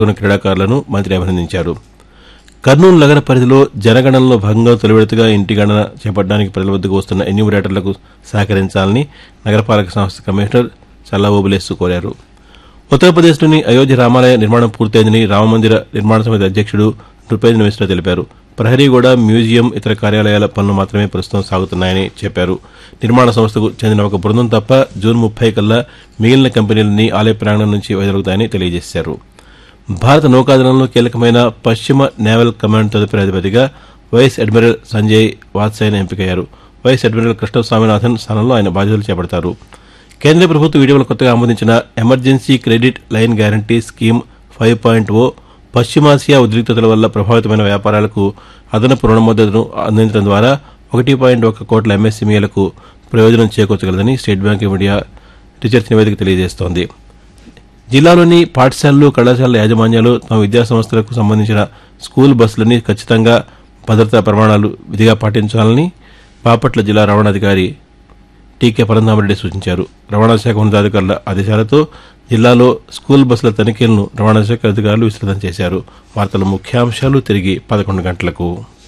ఉన్న క్రీడాకారులను మంత్రి అభినందించారు కర్నూలు నగర పరిధిలో జనగణనలో భాగంగా తొలి విడతగా ఇంటి గణన చేపట్టడానికి ప్రజల వద్దకు వస్తున్న ఎన్యూమరేటర్లకు సహకరించాలని నగరపాలక సంస్థ కమిషనర్ చల్లా ఓబులేసు కోరారు ఉత్తరప్రదేశ్లోని అయోధ్య రామాలయ నిర్మాణం పూర్తయిందని రామమందిర నిర్మాణ సమితి అధ్యక్షుడు నృపేంద్ర మిశ్రా తెలిపారు ప్రహరీగూడ మ్యూజియం ఇతర కార్యాలయాల పనులు మాత్రమే ప్రస్తుతం సాగుతున్నాయని చెప్పారు నిర్మాణ సంస్థకు చెందిన ఒక బృందం తప్ప జూన్ ముప్పై కల్లా మిగిలిన కంపెనీలన్నీ ఆలయ ప్రాంగణం నుంచి వైదొలుగుతాయని తెలియజేశారు భారత నౌకాదళంలో కీలకమైన పశ్చిమ నేవల్ కమాండ్ తదుపరి అధిపతిగా వైస్ అడ్మిరల్ సంజయ్ వాత్సాయన్ ఎంపికయ్యారు వైస్ అడ్మిరల్ కృష్ణస్వామినాథన్ స్థానంలో ఆయన బాధ్యతలు చేపడతారు కేంద్ర ప్రభుత్వం ఇటీవల కొత్తగా ఆమోదించిన emergency credit line guarantee scheme five point O పశ్చిమాసియా ఉద్రిక్తతల వల్ల ప్రభావితమైన వ్యాపారాలకు అదనపు రుణ మద్దతును అందించడం ద్వారా ఒకటి పాయింట్ ఒక కోట్ల ఎంఎస్ఎంఈలకు ప్రయోజనం చేకూర్చగలదని State Bank of India research నివేదిక తెలియజేస్తోంది జిల్లాలోని పాఠశాలలు కళాశాలల యాజమాన్యాలు తమ విద్యా సంస్థలకు సంబంధించిన స్కూల్ బస్సులని ఖచ్చితంగా భద్రతా ప్రమాణాలు విధిగా పాటించాలని బాపట్ల జిల్లా రవాణాధికారి టీకే పరంధామరెడ్డి సూచించారు రవాణా శాఖ ఉన్నతాధికారుల ఆదేశాలతో జిల్లాలో స్కూల్ బస్సుల తనిఖీలను రవాణా శాఖ అధికారులు విస్తృతం చేశారు వార్తల ముఖ్యాంశాలు తిరిగి పదకొండు గంటలకు